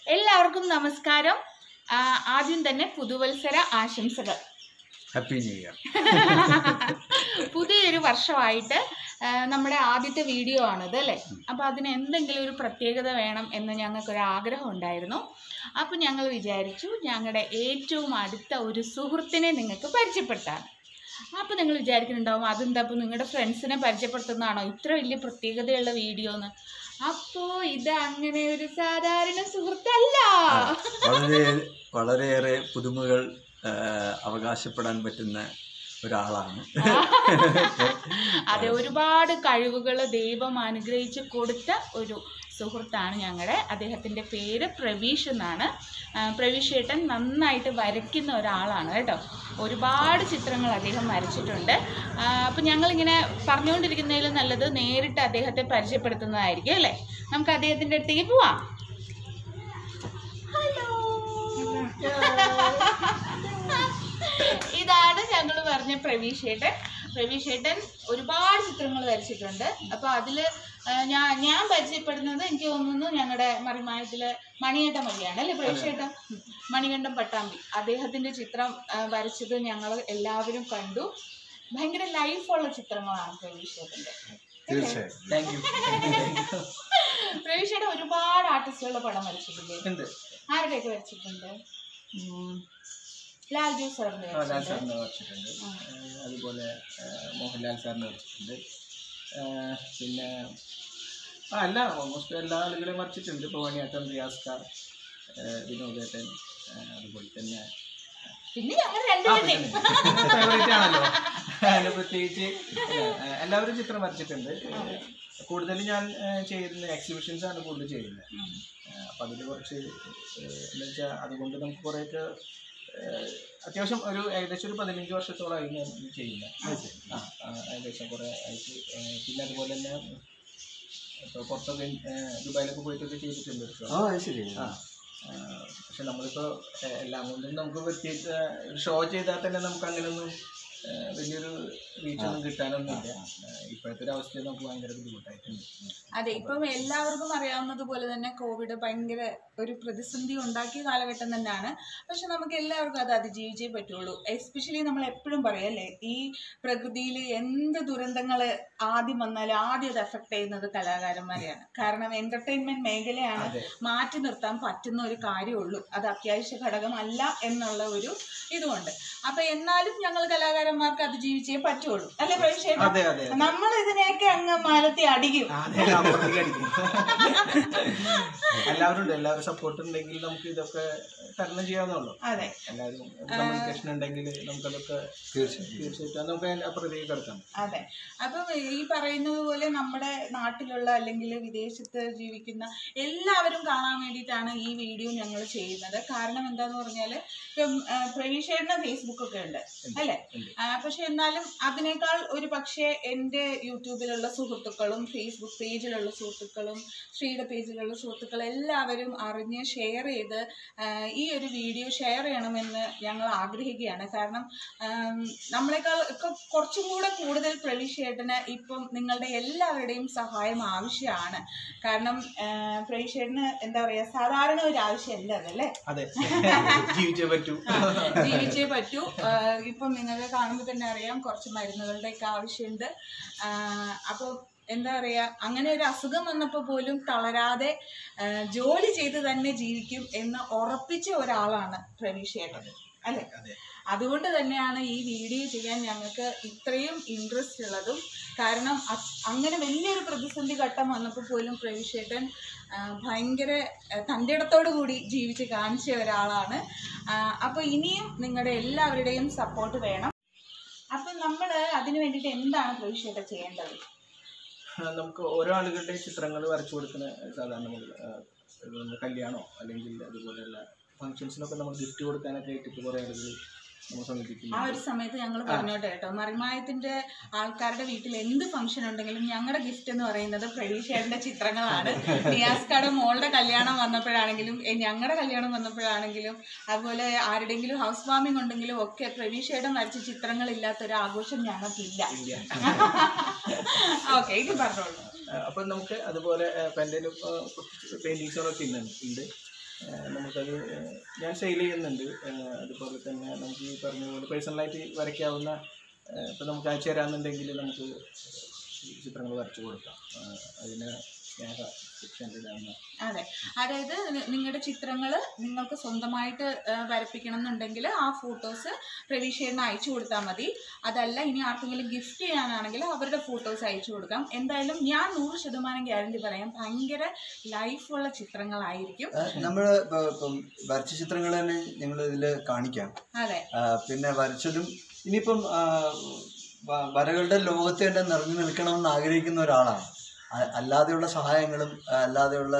എല്ലാവർക്കും നമസ്കാരം ആ, ആദ്യം തന്നെ പുതുവത്സര ആശംസകൾ ഹാപ്പി ന്യൂ ഇയർ പുതിയൊരു വർഷമായിട്ട് ആ, നമ്മുടെ ആദ്യത്തെ വീഡിയോ ആണിത് അല്ലേ അപ്പോൾ അതിന് എന്തെങ്കിലും ഒരു പ്രത്യേകത വേണം എന്ന് ഞങ്ങൾക്കൊരു ആഗ്രഹം ഉണ്ടായിരുന്നു അപ്പോൾ ഞങ്ങൾ വിചാരിച്ചു ഞങ്ങളുടെ ഏറ്റവും അടുത്ത ഒരു സുഹൃത്തിനെ നിങ്ങൾക്ക് പരിചയപ്പെടുത്താൻ അപ്പോൾ നിങ്ങൾ വിചാരിക്കുന്നുണ്ടാവും അതെന്താ അപ്പോൾ നിങ്ങളുടെ ഫ്രണ്ട്സിനെ പരിചയപ്പെടുത്തുന്നതാണോ ഇത്ര വലിയ പ്രത്യേകതയുള്ള വീഡിയോ എന്ന് അപ്പോൾ ഇത് അങ്ങനെ ഒരു സാധാരണ സുഹൃത്തല്ല വളരെ വളരെയേറെ പുതുമകൾ ആ, അവകാശപ്പെടാൻ പറ്റുന്ന ഒരാളാണ് അതെ ഒരുപാട് കഴിവുകൾ ദൈവം അനുഗ്രഹിച്ച് കൊടുത്ത ഒരു സുഹൃത്താണ് ഞങ്ങളുടെ അദ്ദേഹത്തിൻ്റെ പേര് പ്രവീഷ് എന്നാണ് ആ, പ്രവീഷ് ഏട്ടൻ നന്നായിട്ട് വരയ്ക്കുന്ന ഒരാളാണ് കേട്ടോ ഒരുപാട് ചിത്രങ്ങൾ അദ്ദേഹം വരച്ചിട്ടുണ്ട് അപ്പം ഞങ്ങളിങ്ങനെ പറഞ്ഞുകൊണ്ടിരിക്കുന്നതിൽ നല്ലത് നേരിട്ട് അദ്ദേഹത്തെ പരിചയപ്പെടുത്തുന്നതായിരിക്കും അല്ലേ നമുക്ക് അദ്ദേഹത്തിൻ്റെ അടുത്തേക്ക് പോവാം ഹലോ ഇതാണ് ഞങ്ങൾ പറഞ്ഞ പ്രവീഷേട്ടൻ പ്രവീഷേട്ടൻ ഒരുപാട് ചിത്രങ്ങൾ വരച്ചിട്ടുണ്ട് അപ്പൊ അതില് ആ, ഞാൻ ഞാൻ പരിചയപ്പെടുന്നത് എനിക്ക് തോന്നുന്നു ഞങ്ങളുടെ മറിമായത്തിലെ മണിയേട്ടൻ വഴിയാണ് അല്ലേ പ്രവീഷേട്ടൻ ഉം. മണികണ്ഠൻ പട്ടാമ്പി അദ്ദേഹത്തിന്റെ ചിത്രം ആ, വരച്ചത് ഞങ്ങൾ എല്ലാവരും കണ്ടു ഭയങ്കര ലൈഫുള്ള ചിത്രങ്ങളാണ് പ്രവീഷേട്ടന്റെ തീർച്ചയായും താങ്ക് യു പ്രവീഷേട്ടൻ ഒരുപാട് ആർട്ടിസ്റ്റുകളുടെ പടം വരച്ചിട്ടില്ലേ ഉണ്ട് ആരുടെയൊക്കെ വരച്ചിട്ടുണ്ട് ലാൽ ജോസ് സാറിന്റെ ആ, ലാൽ വരച്ചിട്ടുണ്ട് സാറിനെ വരച്ചിട്ടുണ്ട് ഏഹ് അതുപോലെ ഏഹ് മോഹൻലാൽ സാറിനെ വരച്ചിട്ടുണ്ട് ഏഹ് പിന്നെ ആ എല്ലാ ഓൾമോസ്റ്റ് എല്ലാ ആളുകളെയും വരച്ചിട്ടുണ്ട് ഇപ്പോൾ മണിയേട്ടൻ റിയാസ് ഖാൻ ഏഹ് വിനോദേട്ടൻ ഏഹ് അതുപോലെ തന്നെ പിന്നെ ഞങ്ങൾ ആ, രണ്ടുപേരും പിന്നെ ഫേവറേറ്റ് ആണല്ലോ അതിന് പ്രത്യേകിച്ച് ഏഹ് എല്ലാവരും ചിത്രം വരച്ചിട്ടുണ്ട് ഏഹ് കൂടുതലും ഞാൻ ഏഹ് ചെയ്യുന്ന എക്സിബിഷൻസ് ആണ് കൂടുതൽ ചെയ്യുന്നത് ഏഹ് അപ്പം അതിൽ കുറച്ച് ഏഹ് എന്ന് വെച്ചാൽ അതുകൊണ്ട് നമുക്ക് കുറേയൊക്കെ ഏഹ് അത്യാവശ്യം ഒരു ഏകദേശം ഒരു പതിനഞ്ച് വർഷത്തോളമായി ഞാൻ ഇത് ചെയ്യുന്നത് ആ ആ, ഏകദേശം കുറേ ആയിട്ട് ഏഹ് പിന്നെ അതുപോലെ തന്നെ ഇപ്പോൾ പുറത്തൊക്കെ ഏഹ് ദുബായിലൊക്കെ പോയിട്ടൊക്കെ ചെയ്തിട്ടുണ്ട് ഒരു show. ആ അത് ശരി ആ ആ, പക്ഷെ നമ്മളിപ്പോൾ ഏഹ് എല്ലാം കൊണ്ടും നമുക്ക് പ്രത്യേകിച്ച് ഒരു ഷോ ചെയ്താൽ തന്നെ നമുക്ക് അങ്ങനെയൊന്നും ഏഹ് വലിയൊരു റീച്ചൊന്നും കിട്ടാനൊന്നുമില്ല ഏഹ് ഇപ്പോഴത്തെ ഒരു അവസ്ഥയിൽ നമുക്ക് ഭയങ്കര ബുദ്ധിമുട്ടായിട്ടുണ്ട് അതെ ഇപ്പം എല്ലാവർക്കും അറിയാവുന്നത് പോലെ തന്നെ കോവിഡ് ഭയങ്കര ഒരു പ്രതിസന്ധി ഉണ്ടാക്കിയ കാലഘട്ടം തന്നെയാണ് പക്ഷെ നമുക്ക് എല്ലാവർക്കും അത് അതിജീവിച്ചേ പറ്റുള്ളൂ എസ്പെഷ്യലി നമ്മൾ എപ്പോഴും പറയും അല്ലേ ഈ പ്രകൃതിയിൽ എന്ത് ദുരന്തങ്ങൾ ആദ്യം വന്നാലും ആദ്യം അത് എഫക്ട് ചെയ്യുന്നത് കലാകാരന്മാരെയാണ് കാരണം എന്റർടൈൻമെന്റ് മേഖലയാണ് അതെ. മാറ്റി നിർത്താൻ പറ്റുന്ന ഒരു കാര്യമുള്ളൂ അത് അത്യാവശ്യ ഘടകമല്ല എന്നുള്ള ഒരു ഇതുകൊണ്ട് അപ്പൊ എന്നാലും ഞങ്ങൾ കലാകാരന്മാർക്ക് അതിജീവിച്ചേ പറ്റുള്ളൂ അല്ലേ പ്രവേശം അതെ അതെ നമ്മൾ ഇതിനെയൊക്കെ അങ്ങ് മാലത്തി അടിക്കും അതെ അപ്പുറത്തേക്ക് അടിക്കും. എല്ലാവരും ഉണ്ട് എല്ലാവരും സപ്പോർട്ട് ഉണ്ടെങ്കിൽ നമുക്ക് ഇതൊക്കെ തരണം ചെയ്യാവുന്നുള്ളൂ അതെ എല്ലാവരും കമ്മ്യൂണിക്കേഷൻ ഉണ്ടെങ്കിൽ നമുക്കതൊക്കെ തീർച്ചയായും തീർച്ചയായിട്ടും നമുക്ക് അതിന്റെ അപ്പുറത്തേക്ക് കിടക്കാം അതെ അപ്പം ഈ പറയുന്നത് പോലെ നമ്മുടെ നാട്ടിലുള്ള അല്ലെങ്കിൽ വിദേശത്ത് ജീവിക്കുന്ന എല്ലാവരും കാണാൻ വേണ്ടിയിട്ടാണ് ഈ വീഡിയോ ഞങ്ങൾ ചെയ്യുന്നത് കാരണം എന്താന്ന് പറഞ്ഞാൽ ഇപ്പം പ്രവീഷേടിന്റെ ഫേസ്ബുക്ക് ഒക്കെ ഉണ്ട് അല്ലേ ഉണ്ട്. ആ, പക്ഷെ എന്നാലും അതിനേക്കാൾ ഒരു പക്ഷേ എൻ്റെ യൂട്യൂബിലുള്ള സുഹൃത്തുക്കളും ഫേസ്ബുക്ക് പേജിലുള്ള സുഹൃത്തുക്കളും ശ്രീയുടെ പേജിലുള്ള സുഹൃത്തുക്കളും എല്ലാവരും അറിഞ്ഞ് ഷെയർ ചെയ്ത് ആ, ഈ ഒരു വീഡിയോ ഷെയർ ചെയ്യണമെന്ന് ഞങ്ങൾ ആഗ്രഹിക്കുകയാണ് കാരണം ആം, നമ്മളെക്കാൾ ഒക്കെ കുറച്ചും കൂടെ കൂടുതൽ പ്രവീഷേട്ടന് ഇപ്പം നിങ്ങളുടെ എല്ലാവരുടെയും സഹായം ആവശ്യമാണ് കാരണം പ്രവീഷേട്ടന് എന്താ പറയുക സാധാരണ ഒരു ആവശ്യമല്ല അതല്ലേ അതെ ജീവിച്ചേ പറ്റൂ ജീവിച്ചേ പറ്റൂ ആഹ് ഇപ്പം നിങ്ങൾക്ക് കാണുമ്പോൾ തന്നെ അറിയാം കുറച്ച് മരുന്നുകളുടെ ഒക്കെ ആവശ്യമുണ്ട് അപ്പോൾ എന്താ പറയുക അങ്ങനെ ഒരു അസുഖം വന്നപ്പോൾ പോലും തളരാതെ ആഹ് ജോലി ചെയ്ത് തന്നെ ജീവിക്കും എന്ന് ഉറപ്പിച്ച ഒരാളാണ് പ്രവീഷേട്ടൻ അല്ലേ അതെ അതുകൊണ്ട് തന്നെയാണ് ഈ വീഡിയോ ചെയ്യാൻ ഞങ്ങൾക്ക് ഇത്രയും ഇൻട്രസ്റ്റ് ഉള്ളതും കാരണം അ- അങ്ങനെ വലിയൊരു പ്രതിസന്ധി ഘട്ടം വന്നപ്പോൾ പോലും പ്രവിശേട്ടൻ ഭയങ്കര ആ, തൻ്റെ ഇടത്തോടു കൂടി ജീവിച്ച് കാണിച്ച ഒരാളാണ് അപ്പോൾ ഇനിയും നിങ്ങളുടെ എല്ലാവരുടെയും സപ്പോർട്ട് വേണം അപ്പം നമ്മൾ അതിന് വേണ്ടിയിട്ട് എന്താണ് പ്രവിശേട്ടൻ ചെയ്യേണ്ടത് ആ, നമുക്ക് ഓരോ ആളുകളുടെ ചിത്രങ്ങൾ വരച്ചു കൊടുക്കുന്ന സാധാരണ നമ്മൾ ആ, ഒരു കല്യാണമോ അല്ലെങ്കിൽ അതുപോലെയുള്ള ഫംഗ്ഷൻസിനൊക്കെ നമ്മൾ ഗിഫ്റ്റ് കൊടുക്കാനൊക്കെ ആയിട്ട് ഇപ്പോൾ കുറേ ആളുകൾ നമ്മൾ ആ സമീപിക്കുന്നു ഒരു സമയത്ത് ഞങ്ങൾ പറഞ്ഞോട്ടെ കേട്ടോ മറിമായത്തിന്റെ ആൾക്കാരുടെ വീട്ടിൽ എന്ത് ഫംഗ്ഷൻ ഉണ്ടെങ്കിലും ഞങ്ങളുടെ ഗിഫ്റ്റ് എന്ന് പറയുന്നത് പ്രവീഷേട്ടന്റെ ചിത്രങ്ങളാണ് നിയാസ്കയുടെ മോളുടെ കല്യാണം വന്നപ്പോഴാണെങ്കിലും എ, ഞങ്ങളുടെ കല്യാണം വന്നപ്പോഴാണെങ്കിലും അതുപോലെ ആരുടെങ്കിലും ഹൗസ് വാമിംഗ് ഉണ്ടെങ്കിലും ഒക്കെ പ്രവീഷേട്ടൻ വരച്ച ചിത്രങ്ങളില്ലാത്ത ഒരു ആഘോഷം ഞങ്ങൾക്കില്ല ഇന്ത്യ ഓക്കെ ഇത് പറഞ്ഞോളൂ അപ്പം നമുക്ക് അതുപോലെ ഇപ്പം എൻ്റെ പെയിൻറ്റിങ്സുകളൊക്കെ ഇന്നുണ്ട് ഉണ്ട് ഏഹ് നമുക്കത് ഏഹ് ഞാൻ സെയിൽ ചെയ്യുന്നുണ്ട് ഏഹ് അതുപോലെ തന്നെ നമുക്ക് ഈ പറഞ്ഞ പോലെ പേഴ്സണലായിട്ട് വരയ്ക്കാവുന്ന ഏഹ് ഇപ്പം നമുക്ക് അയച്ചു തരാമെന്നുണ്ടെങ്കിൽ നമുക്ക് ചിത്രങ്ങൾ വരച്ചു കൊടുക്കാം ഏഹ് അതിന് സ്നേഹ ഫിക്ഷൻ്റെ ഇടാവുന്ന അതെ അതായത് നിങ്ങളുടെ ചിത്രങ്ങൾ നിങ്ങൾക്ക് സ്വന്തമായിട്ട് ആ, വരപ്പിക്കണം എന്നുണ്ടെങ്കിൽ ആ ഫോട്ടോസ് പ്രവീഷേറിന് അയച്ചു കൊടുത്താൽ മതി അതല്ല ഇനി ആർക്കെങ്കിലും ഗിഫ്റ്റ് ചെയ്യാനാണെങ്കിൽ അവരുടെ ഫോട്ടോസ് അയച്ചു കൊടുക്കാം എന്തായാലും ഞാൻ നൂറ് ശതമാനം ഗ്യാരണ്ടി പറയാം ഭയങ്കര ലൈഫുള്ള ചിത്രങ്ങളായിരിക്കും നമ്മൾ ഇപ്പം വരച്ച ചിത്രങ്ങൾ തന്നെ ഞങ്ങൾ ഇതിൽ കാണിക്കാം അതെ ആ, പിന്നെ വരച്ചതും ഇനിയിപ്പം ആ, വ- വരകളുടെ ലോകത്ത് തന്നെ നിറഞ്ഞു നിൽക്കണമെന്ന് ആഗ്രഹിക്കുന്ന ഒരാളാണ് അ- അല്ലാതെയുള്ള സഹായങ്ങളും ആ, അല്ലാതെയുള്ള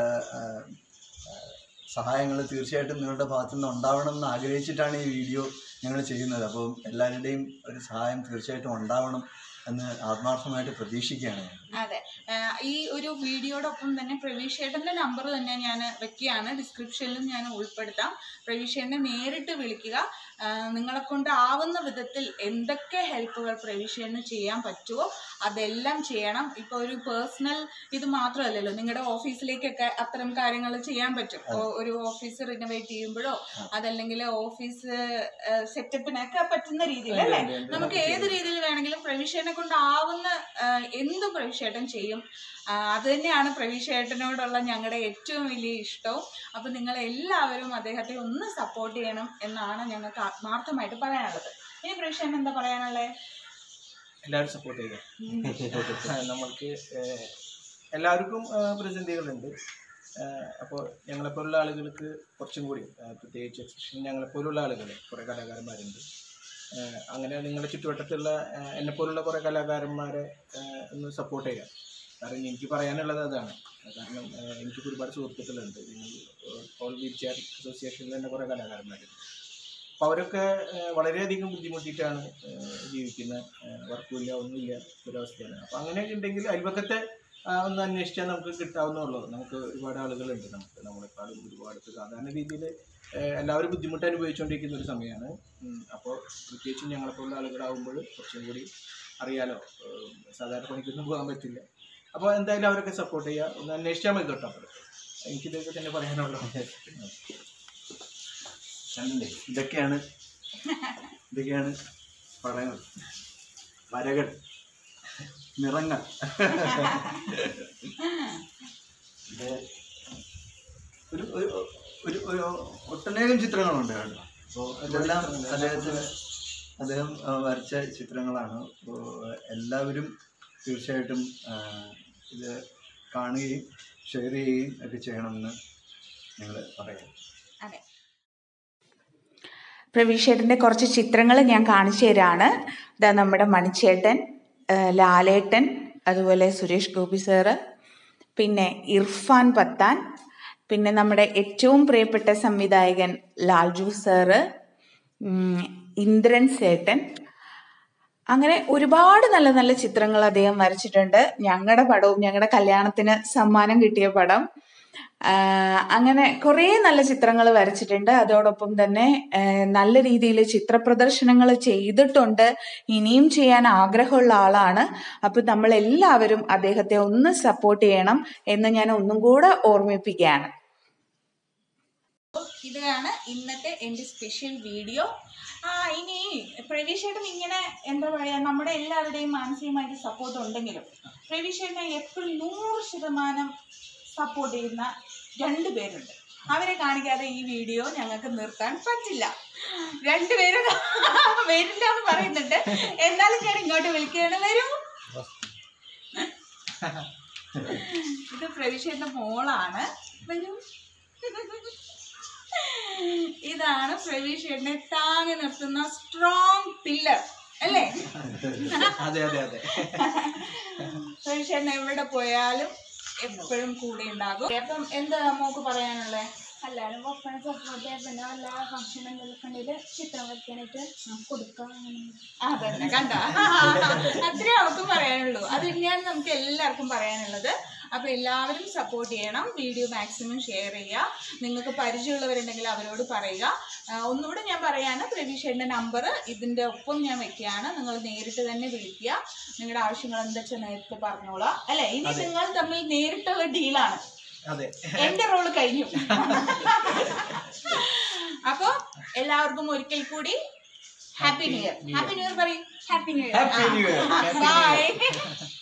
സഹായങ്ങൾ തീർച്ചയായിട്ടും നിങ്ങളുടെ ഭാഗത്തു നിന്ന് ഉണ്ടാവണം എന്ന് ആഗ്രഹിച്ചിട്ടാണ് ഈ വീഡിയോ ഞങ്ങൾ ചെയ്യുന്നത് അപ്പം എല്ലാവരുടെയും ഒരു സഹായം തീർച്ചയായിട്ടും ഉണ്ടാവണം എന്ന് ആത്മാർത്ഥമായിട്ട് പ്രതീക്ഷിക്കുകയാണ് ഞാൻ അതെ ആ, ഈ ഒരു വീഡിയോടൊപ്പം തന്നെ പ്രവീഷേട്ടൻ്റെ നമ്പർ തന്നെ ഞാൻ വെക്കുകയാണ് ഡിസ്ക്രിപ്ഷനിലും ഞാൻ ഉൾപ്പെടുത്താം പ്രവീഷേട്ടനെ നേരിട്ട് വിളിക്കുക ആ, നിങ്ങളെ കൊണ്ട് ആവുന്ന വിധത്തിൽ എന്തൊക്കെ ഹെൽപ്പുകൾ പ്രവീഷേട്ടന് ചെയ്യാൻ പറ്റുമോ അതെല്ലാം ചെയ്യണം ഇപ്പോൾ ഒരു പേഴ്സണൽ ഇത് മാത്രമല്ലല്ലോ നിങ്ങളുടെ ഓഫീസിലേക്കൊക്കെ അത്തരം കാര്യങ്ങൾ ചെയ്യാൻ പറ്റും ഓ- ഒരു ഓഫീസ് റിനോവേറ്റ് ചെയ്യുമ്പോഴോ അതല്ലെങ്കിൽ ഓഫീസ് സെറ്റപ്പിനൊക്കെ പറ്റുന്ന രീതിയിൽ അല്ലേ ഉണ്ട്, ഉണ്ട്. നമുക്ക് ഏത് രീതിയിൽ വേണമെങ്കിലും പ്രവിഷേനെ കൊണ്ട് ആവുന്ന ആ, എന്തും പ്രവിശേട്ടൻ ചെയ്യും ആ, അത് തന്നെയാണ് പ്രവിശേട്ടനോടുള്ള ഞങ്ങളുടെ ഏറ്റവും വലിയ ഇഷ്ടവും അപ്പം നിങ്ങൾ എല്ലാവരും അദ്ദേഹത്തെ ഒന്ന് സപ്പോർട്ട് ചെയ്യണം എന്നാണ് ഞങ്ങൾക്ക് ആത്മാർത്ഥമായിട്ട് പറയാനുള്ളത് ഇനി പ്രവിശേട്ടൻ എന്താ പറയാനുള്ളത് എല്ലാവരും സപ്പോർട്ട് ചെയ്യുക നമ്മൾക്ക് ഏഹ്, എല്ലാവർക്കും ഏഹ്, പ്രതിസന്ധികളുണ്ട് അപ്പോൾ ഞങ്ങളെപ്പോലുള്ള ആളുകൾക്ക് കുറച്ചും കൂടി ഏഹ്, പ്രത്യേകിച്ച് എക്സിബിഷൻ ഞങ്ങളെപ്പോലുള്ള ആളുകൾ കുറേ കലാകാരന്മാരുണ്ട് ഏഹ്, അങ്ങനെ നിങ്ങളുടെ ചുറ്റുവട്ടത്തുള്ള ഏഹ്, എന്നെപ്പോലുള്ള കുറേ കലാകാരന്മാരെ ഏഹ്, ഒന്ന് സപ്പോർട്ട് ചെയ്യാം കാരണം എനിക്ക് പറയാനുള്ളത് അതാണ് കാരണം ഏഹ്, എനിക്ക് ഒരുപാട് സുഹൃത്തുക്കളുണ്ട് നിങ്ങൾ ഓൾ വീൽ ചെയർ അസോസിയേഷനിൽ തന്നെ കുറേ കലാകാരന്മാരുണ്ട് അപ്പോൾ അവരൊക്കെ ഏഹ്, വളരെയധികം ബുദ്ധിമുട്ടിയിട്ടാണ് ഏഹ്, ജീവിക്കുന്നത് വർക്കുമില്ല ഒന്നുമില്ല ഒരവസ്ഥയാണ് അപ്പോൾ അങ്ങനെയൊക്കെ ഉണ്ടെങ്കിൽ അയൽവക്കത്തെ ആ, ഒന്ന് അന്വേഷിച്ചാൽ നമുക്ക് കിട്ടാവുന്നുള്ളൂ നമുക്ക് ഒരുപാട് ആളുകളുണ്ട് നമുക്ക് നമ്മളെക്കാളും ഒരുപാട് ഇപ്പൊ സാധാരണ രീതിയിൽ എല്ലാവരും ബുദ്ധിമുട്ട് അനുഭവിച്ചുകൊണ്ടിരിക്കുന്ന ഒരു സമയമാണ് അപ്പോൾ പ്രത്യേകിച്ചും ഞങ്ങളെപ്പോലുള്ള ആളുകളാവുമ്പോൾ കുറച്ചും കൂടി അറിയാലോ ഏഹ്, സാധാരണ പണിക്കൊന്നും പോകാൻ പറ്റില്ല അപ്പോൾ എന്തായാലും അവരൊക്കെ സപ്പോർട്ട് ചെയ്യുക ഒന്ന് അന്വേഷിച്ചാൽ മതി കേട്ടോ അപ്പോൾ എനിക്കിതൊക്കെ തന്നെ പറയാനുള്ളൂ കണ്ടില്ലേ ഇതൊക്കെയാണ് ഇതൊക്കെയാണ് പടങ്ങൾ വരകൾ നിറങ്ങൾ ഇത് ഒരു ഒരു ഒരു ഒരു ഒട്ടനേകം ചിത്രങ്ങളുണ്ട് കേട്ടോ അപ്പോൾ ഇതെല്ലാം അദ്ദേഹത്തിന് അദ്ദേഹം ആ, വരച്ച ചിത്രങ്ങളാണ് അപ്പോൾ എല്ലാവരും തീർച്ചയായിട്ടും ആ, ഇത് കാണുകയും ഷെയർ ചെയ്യുകയും ഒക്കെ ചെയ്യണമെന്ന് ഞങ്ങൾ പറയാം അതെ പ്രവീഷേട്ടൻ്റെ കുറച്ച് ചിത്രങ്ങൾ ഞാൻ കാണിച്ചു തരാണ് ഇതാ നമ്മുടെ മണിച്ചേട്ടൻ ആ, ലാലേട്ടൻ അതുപോലെ സുരേഷ് ഗോപി സാറ് പിന്നെ ഇർഫാൻ പത്താൻ പിന്നെ നമ്മുടെ ഏറ്റവും പ്രിയപ്പെട്ട സംവിധായകൻ ലാൽജു സാറ് ഉം, ഇന്ദ്രൻ സേട്ടൻ അങ്ങനെ ഒരുപാട് നല്ല നല്ല ചിത്രങ്ങൾ അദ്ദേഹം വരച്ചിട്ടുണ്ട് ഞങ്ങളുടെ പടവും ഞങ്ങളുടെ കല്യാണത്തിന് സമ്മാനം കിട്ടിയ പടം ആ, അങ്ങനെ കുറേ നല്ല ചിത്രങ്ങൾ വരച്ചിട്ടുണ്ട് അതോടൊപ്പം തന്നെ ആ, നല്ല രീതിയിൽ ചിത്രപ്രദർശനങ്ങൾ ചെയ്തിട്ടുണ്ട് ഇനിയും ചെയ്യാൻ ആഗ്രഹമുള്ള ആളാണ് അപ്പൊ നമ്മൾ എല്ലാവരും അദ്ദേഹത്തെ ഒന്ന് സപ്പോർട്ട് ചെയ്യണം എന്ന് ഞാൻ ഒന്നും കൂടെ ഓർമ്മിപ്പിക്കുകയാണ് ഇതാണ് ഇന്നത്തെ എൻ്റെ സ്പെഷ്യൽ വീഡിയോ ആ ഇനി പ്രവീഷേട്ടൻ ഇങ്ങനെ എന്താ പറയുക നമ്മുടെ എല്ലാവരുടെയും മാനസികമായിട്ട് സപ്പോർട്ട് ഉണ്ടെങ്കിലും പ്രവീഷേട്ടനെ എപ്പോഴും നൂറ് ശതമാനം സപ്പോർട്ട് ചെയ്യുന്ന രണ്ട് പേരുണ്ട് അവരെ കാണിക്കാതെ ഈ വീഡിയോ ഞങ്ങൾക്ക് നിർത്താൻ പറ്റില്ല രണ്ടുപേരും വരില്ല എന്ന് പറയുന്നുണ്ട് എന്നാലും ഞാൻ ഇങ്ങോട്ട് വിളിക്കുകയാണ് വരൂ ഇത് പ്രവിശേന്റെ മോളാണ് വരൂ ഇതാണ് പ്രവീഷേട്ടനെ താങ്ങി നിർത്തുന്ന സ്ട്രോങ് പില്ലർ അല്ലേ അതെ അതെ അതെ പ്രവീഷേട്ടൻ എവിടെ പോയാലും എപ്പോഴും കൂടെ ഉണ്ടാകും അപ്പം എന്താ മോക്ക് പറയാനുള്ളത് എല്ലാവരും ഒപ്പം സപ്പോർട്ട് ചെയ്യാൻ പിന്നെ എല്ലാ ഫംഗ്ഷൻ എന്തെങ്കിലും ഉണ്ടെങ്കിൽ ചിത്രം വരയ്ക്കാനായിട്ട് കൊടുക്കാം അങ്ങനെ അതന്നെ കണ്ട അത്രേ അവർക്ക് പറയാനുള്ളൂ അത് തന്നെയാണ് നമുക്ക് എല്ലാവർക്കും പറയാനുള്ളത് അപ്പോൾ എല്ലാവരും സപ്പോർട്ട് ചെയ്യണം വീഡിയോ മാക്സിമം ഷെയർ ചെയ്യുക നിങ്ങൾക്ക് പരിചയമുള്ളവരുണ്ടെങ്കിൽ അവരോട് പറയുക ആ, ഒന്നുകൂടെ ഞാൻ പറയാണ് പ്രതീക്ഷയുടെ നമ്പർ ഇതിൻ്റെ ഒപ്പം ഞാൻ വെക്കുകയാണ് നിങ്ങൾ നേരിട്ട് തന്നെ വിളിക്കുക നിങ്ങളുടെ ആവശ്യങ്ങൾ എന്താ വെച്ചാൽ നേരിട്ട് പറഞ്ഞോളാം അല്ലേ ഇനി നിങ്ങൾ തമ്മിൽ നേരിട്ടുള്ള ഡീലാണ് അതെ എന്റെ റോള് കഴിഞ്ഞു അപ്പൊ എല്ലാവർക്കും ഒരിക്കൽ കൂടി happy new year happy new year പറയും happy new year happy new year by